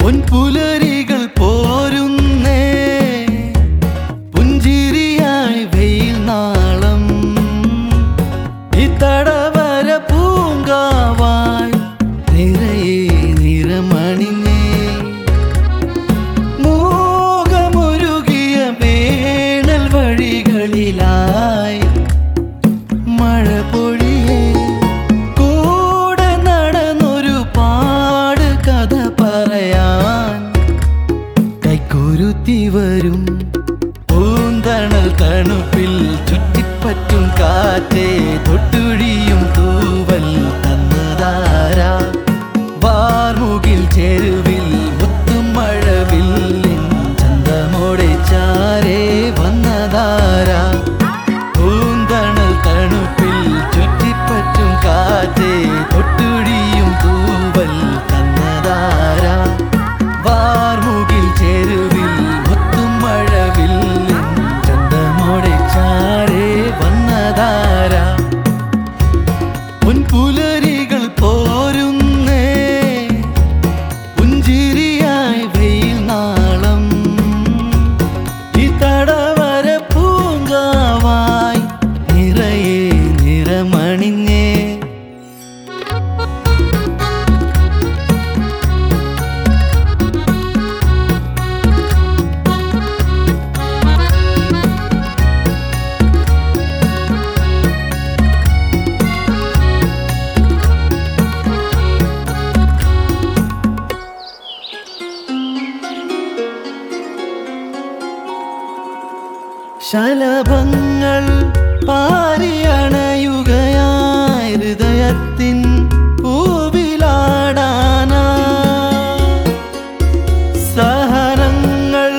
പൊൻപുലരികൾ പോരുന്നേ പുഞ്ചിരിയായി വെയിൽ നാളം ഇത്തടവര പൂങ്കാവായി നിറയെ നിറമണിഞ്ഞേ മൂകമുരുകിയ വേണൽ വഴികളിലായി മഴ പൊഴിയേ കൂടെ നടന്നൊരു പാട് കഥ പറയാൻ കൈക്കുരുത്തി വരും പൂന്തണൽ തണുപ്പിൽ ചുറ്റിപ്പറ്റും കാറ്റേ തൊട്ടുഴിയും തൂവൽ തന്നതാര വാർമുകിൽ ചെരുവിൽ മുത്തും മഴവില്ലിൻ ചന്തമോടെ ചാരേ വന്നതാര പൂന്തണൽ തണുപ്പിൽ ചുറ്റിപ്പറ്റും കാറ്റേ തൊട്ടുഴിയും തൂവൽ തന്നതാര വാർമുകിൽ ചെരുവിൽ മുത്തും മഴവില്ലിൻ ചന്തമോടെ ചാരേ വന്നതാര പൊൻപുലരികൾ പോരുന്നേ പുഞ്ചിരിയായി വെയിൽ നാളം ഈ തടവര പൂങ്കാവായി നിറയെ നിറമണിഞ്ഞേ ശലഭങ്ങൾ പാരിയണയുകയായി ഹൃദയത്തിൻ പൂവിലാടാനാ സഹനങ്ങൾ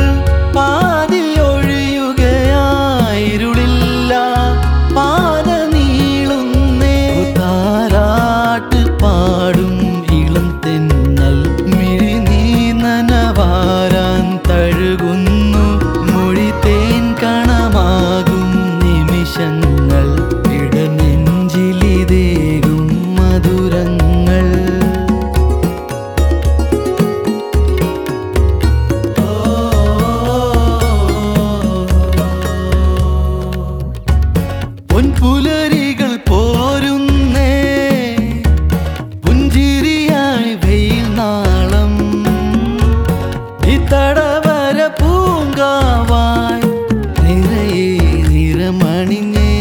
പാതിയൊഴിയുകയായിരുളില്ല പാത നീളുന്നേ താരാട്ട് പാടും ഇളം തെന്നൽ മിഴി നീ നനവാരാൻ തഴുകുന്നു മൊഴി തേൻ കണമാകും നിമിഷങ്ങൾ ഇടനെഞ്ചിലിതേകും മധുരങ്ങൾ പൊൻപുലരികൾ പോരുന്നേ പുഞ്ചിരിയായി വെയിൽ നാളം ഇത്തടവര പൂങ്കാവായി നിറയെ നിറമണിഞ്ഞേ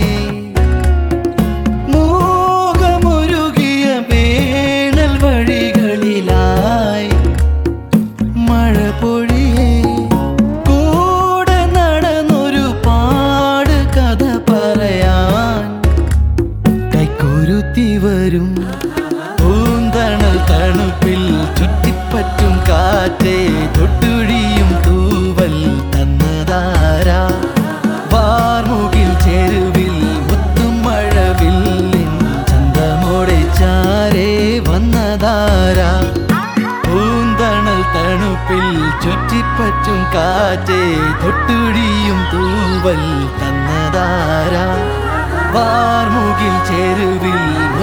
മൂകമുരുകിയ വേണൽ വഴികളിലായി മഴ പൊഴിയേ കൂടെ നടന്നൊരു പാട് കഥ പറയാൻ കൈക്കുരുത്തി വരും പൂന്തണൽ തണുപ്പിൽ ചുറ്റിപ്പറ്റും കാറ്റേ തൊട്ടുഴിയും തൂവൽ തന്നതാര വാർമുകിൽ ചെരുവിൽ മുത്തും മഴവില്ലിൻ ചന്തമോടെ ചാരേ വന്നതാര പൂന്തണൽ തണുപ്പിൽ ചുറ്റിപ്പറ്റും കാറ്റേ തൊട്ടുഴിയും തൂവൽ തന്നതാര വാർമുകിൽ ചെരുവിൽ